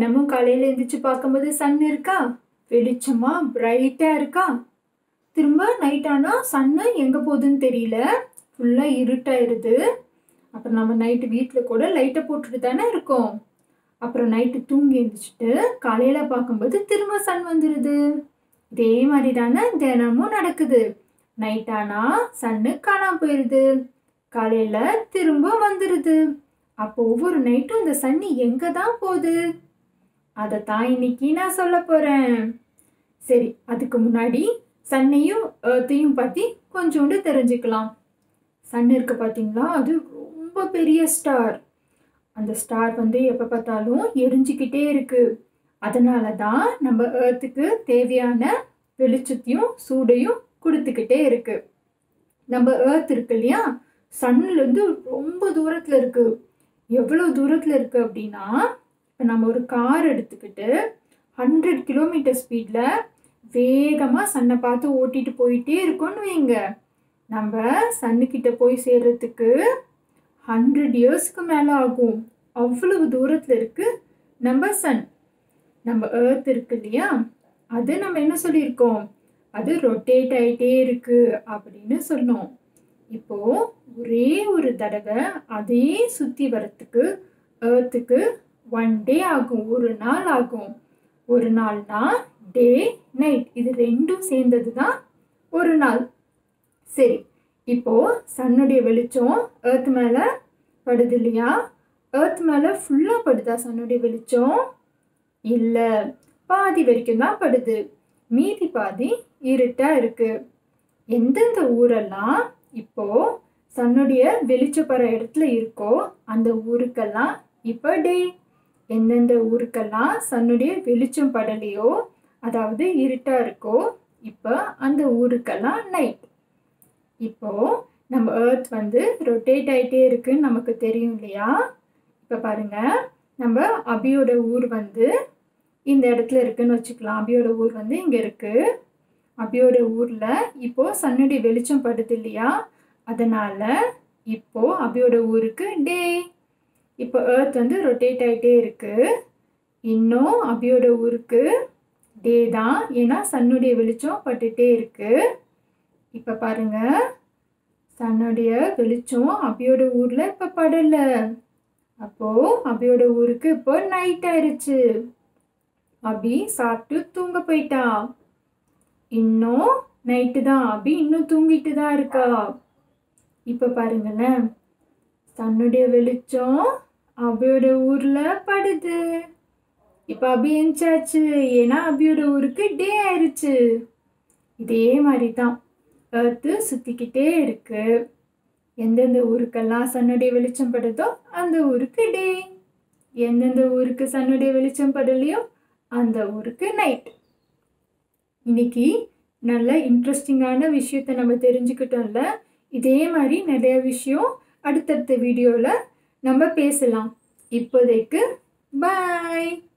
தினமும் காலையில் எழுந்திரிச்சு பார்க்கும்போது சன் இருக்கா வெளிச்சமா பிரைட்டா இருக்கா திரும்ப நைட் ஆனால் சன்னு எங்கே போகுதுன்னு தெரியல ஃபுல்லாக இருட்டாயிருது அப்புறம் நம்ம நைட்டு வீட்டில் கூட லைட்டை போட்டுட்டு தானே இருக்கோம் அப்புறம் நைட்டு தூங்கி எழுந்திரிச்சிட்டு காலையில் பார்க்கும்போது திரும்ப சன் வந்துடுது இதே மாதிரி தானே தினமும் நடக்குது நைட் ஆனால் சன்னு காணாம போயிடுது காலையில் திரும்ப வந்துடுது அப்போ ஒவ்வொரு நைட்டும் இந்த சன்னி எங்கே தான் போகுது அதை தான் இன்னைக்கு நான் சொல்ல போகிறேன் சரி அதுக்கு முன்னாடி சன்னையும் ஏர்த்தையும் பற்றி கொஞ்சோண்டு தெரிஞ்சுக்கலாம் சன் இருக்கு பார்த்தீங்களா அது ரொம்ப பெரிய ஸ்டார் அந்த ஸ்டார் வந்து எப்போ பார்த்தாலும் எரிஞ்சுக்கிட்டே இருக்கு அதனால தான் நம்ம ஏர்த்துக்கு தேவையான வெளிச்சத்தையும் சூடையும் கொடுத்துக்கிட்டே இருக்கு நம்ம ஏர்த் இருக்கு இல்லையா சன்லேருந்து ரொம்ப தூரத்தில் இருக்கு எவ்வளோ தூரத்தில் இருக்கு அப்படின்னா இப்போ நம்ம ஒரு கார் எடுத்துக்கிட்டு ஹண்ட்ரட் கிலோமீட்டர் ஸ்பீடில் வேகமாக சன்னை பார்த்து ஓட்டிட்டு போயிட்டே இருக்கோம்னு வைங்க நம்ம சன்னுக்கிட்ட போய் சேர்றதுக்கு ஹண்ட்ரட் இயர்ஸ்க்கு மேலே ஆகும் அவ்வளவு தூரத்தில் இருக்கு நம்ம சன் நம்ம ஏர்த் இருக்கு இல்லையா அது நம்ம என்ன சொல்லியிருக்கோம் அது ரொட்டேட் ஆகிட்டே இருக்கு அப்படின்னு சொன்னோம் இப்போ ஒரே ஒரு தடவை அதே சுற்றி வரத்துக்கு ஏர்த்துக்கு ஒன் டே ஆகும் ஒரு நாள் ஆகும் ஒரு நாள்னா டே நைட் இது ரெண்டும் சேர்ந்தது தான் ஒரு நாள் சரி இப்போ சன்னுடைய வெளிச்சம் ஏர்த் மேலே படுது இல்லையா ஏர்த் மேலே ஃபுல்லாக படுதா சன்னுடைய வெளிச்சம் இல்லை பாதி வரைக்கும் தான் படுது மீதி பாதி இருட்டாக இருக்கு எந்தெந்த ஊரெல்லாம் இப்போ சன்னுடைய வெளிச்சப்படுற இடத்துல இருக்கோ அந்த ஊருக்கெல்லாம் இப்போ டே எந்தெந்த ஊருக்கெல்லாம் சன்னுடைய வெளிச்சம் படலையோ அதாவது இருட்டா இருக்கோ இப்போ அந்த ஊருக்கெல்லாம் நைட் இப்போ நம்ம ஏர்த் வந்து ரொட்டேட் ஆகிட்டே இருக்குன்னு நமக்கு தெரியும் இல்லையா இப்போ பாருங்க நம்ம அபியோட ஊர் வந்து இந்த இடத்துல இருக்குன்னு வச்சுக்கலாம் அபியோட ஊர் வந்து இங்கே இருக்கு அபியோட ஊரில் இப்போ சன்னுடைய வெளிச்சம் படுது இல்லையா அதனால இப்போ அபியோட ஊருக்கு டே இப்போ ஏர்த் வந்து ரொட்டேட் ஆகிட்டே இருக்கு இன்னும் அபியோட ஊருக்கு டே தான் ஏன்னா சன்னுடைய வெளிச்சம் பட்டுட்டே இருக்கு இப்போ பாருங்க சன்னுடைய வெளிச்சம் அபியோட ஊரில் இப்போ படலை அப்போ அபியோட ஊருக்கு இப்போ நைட் ஆயிடுச்சு அபி சாப்பிட்டு தூங்க போயிட்டா இன்னும் நைட்டு தான் அபி இன்னும் தூங்கிட்டு தான் இருக்கா இப்போ பாருங்களேன் தன்னுடைய வெளிச்சம் அபியோட ஊரில் படுது இப்போ அபி எஞ்சாச்சு ஏன்னா அபியோட ஊருக்கு டே ஆயிடுச்சு இதே மாதிரி தான் ஏர்த்து சுற்றிக்கிட்டே இருக்கு எந்தெந்த ஊருக்கெல்லாம் சன்னுடைய வெளிச்சம் படுதோ அந்த ஊருக்கு டே எந்தெந்த ஊருக்கு சன்னுடைய வெளிச்சம் படலையோ அந்த ஊருக்கு நைட் இன்னைக்கு நல்ல இன்ட்ரெஸ்டிங்கான விஷயத்தை நம்ம தெரிஞ்சுக்கிட்டோம்ல இதே மாதிரி நிறைய விஷயம் அடுத்தடுத்த வீடியோவில் நம்ம பேசலாம் இப்போதைக்கு பாய்